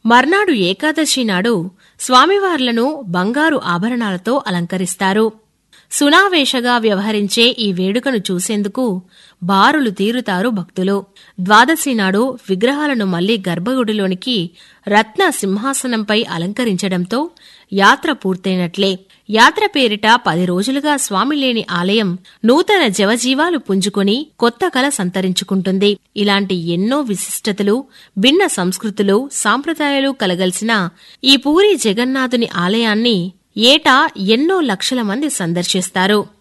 మర్నాడు ఏకాదశి నాడు స్వామివార్లను బంగారు ఆభరణాలతో అలంకరిస్తారు సునావేశగా వ్యవహరించే ఈ వేడుకను చూసేందుకు బారులు తీరుతారు భక్తులు ద్వాదశి నాడు విగ్రహాలను మళ్లీ గర్భగుడిలోనికి రత్న సింహాసనంపై అలంకరించడంతో యాత్ర పూర్తయినట్లే యాత్ర పేరిట పది రోజులుగా స్వామి లేని ఆలయం నూతన జవజీవాలు పుంజుకొని కొత్త కల సంతరించుకుంటుంది ఇలాంటి ఎన్నో విశిష్టతలు భిన్న సంస్కృతులు సాంప్రదాయాలు కలగలిసిన ఈ పూరి జగన్నాథుని ఆలయాన్ని ఏటా ఎన్నో లక్షల మంది సందర్శిస్తారు